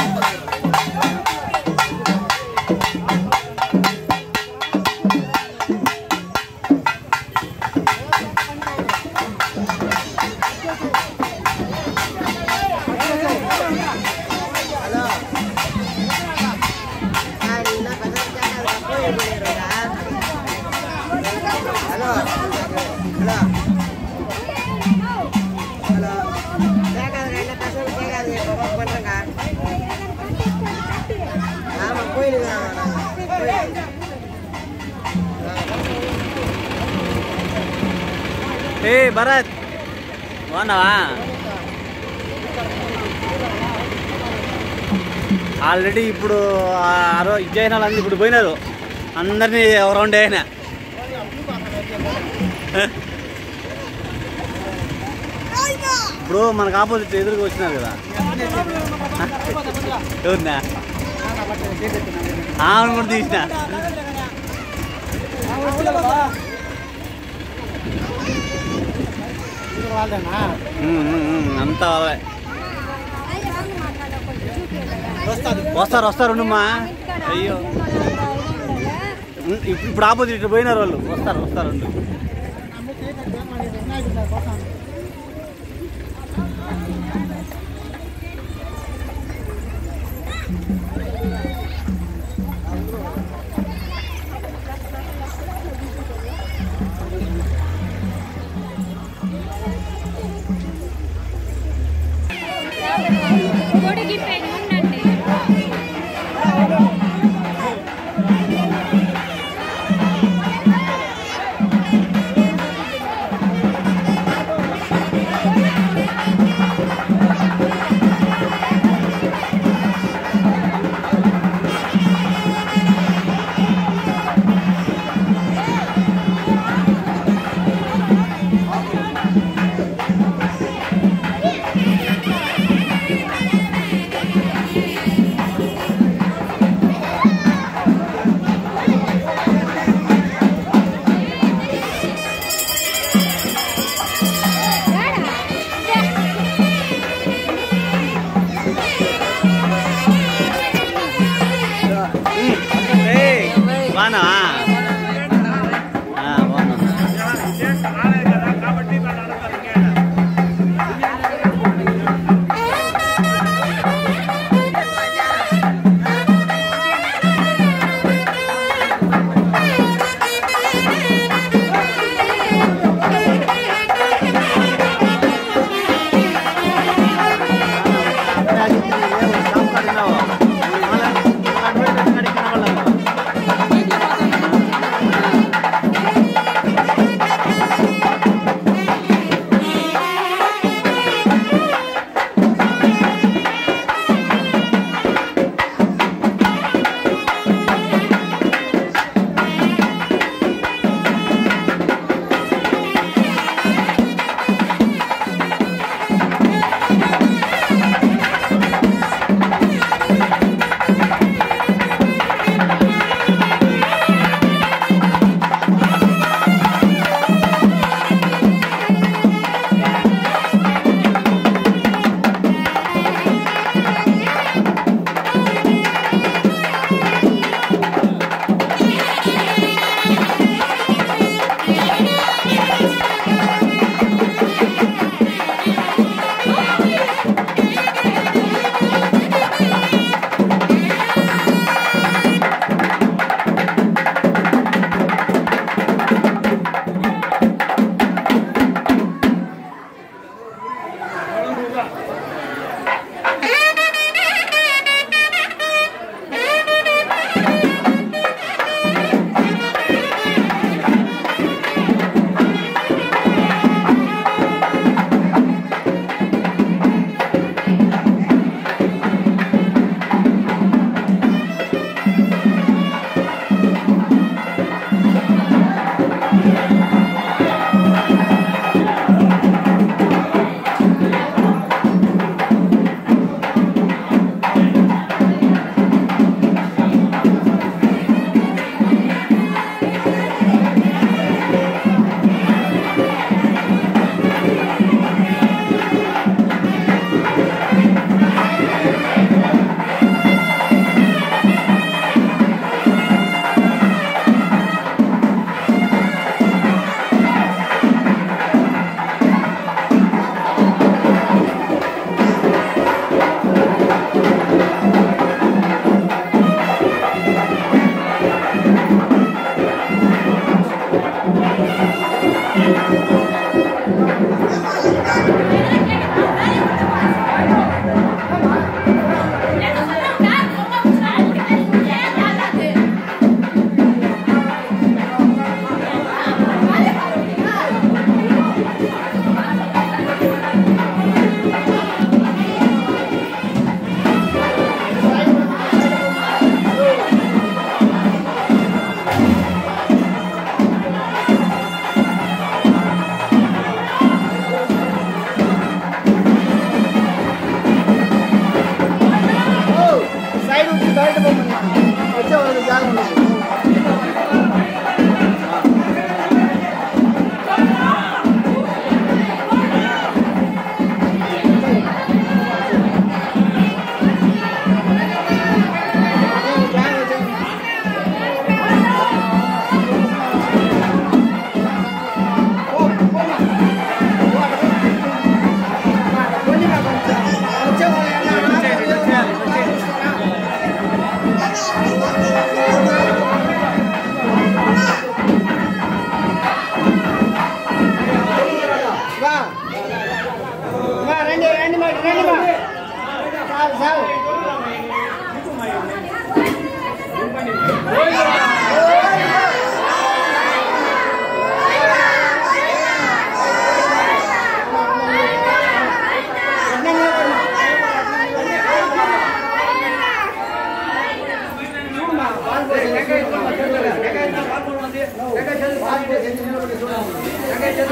ఏ భరత్ బాగున్నావా ఆల్రెడీ ఇప్పుడు ఆ రో ఇజ్జయిన వాళ్ళు ఇప్పుడు పోయినారు అందరినీ రౌండ్ అయినా ఇప్పుడు మనకు ఆపోజిట్ ఎదురుగా వచ్చినారు కదా ఎవరినా ఆమెను కూడా తీసిన ఉమ్, ఉమ్, ఉమ్, అంతా వాళ్ళే వస్తారు వస్తారు ఉండమ్మా అయ్యో ఉమ్, ఇప్పుడు ఇప్పుడు ఆపోజిట్ ఇటు పోయినారు వాళ్ళు వస్తారు వస్తారు ఉండు కొడుకు పెళ్ళుండండి ఆ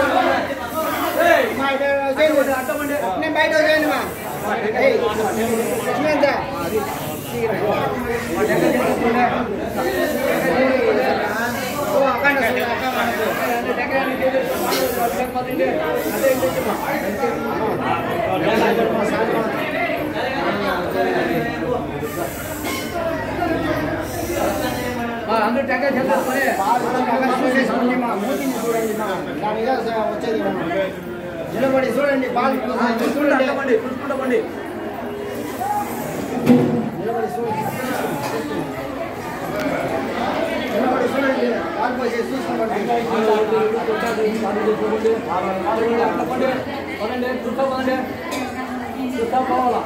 నేను బయట వచ్చాను మా ఏయ్, చూడండి. ఓ, అక్కడ వస్తుంది, అక్కడ అందరూ టెంకాయ చేసేసుకొని బాగా చూసేసుకోండి మా మూతిని చూడండి మా దాని మీద వచ్చేది మా. నిలబడి చూడండి బాల్ చూడండి అట్టమండి చూసుకుంటామండి నిలబడి చూడండి నిలబడి చూడండి బాల్ పోసి చూసుకోండి పదండి చుట్టూ పదండి చుట్టూ పోవాలా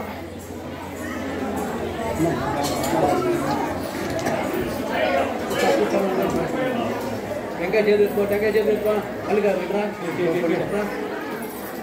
టెంకాయ చేసేసుకో టెంకాయ చేసేసుకో అల్లిగా రా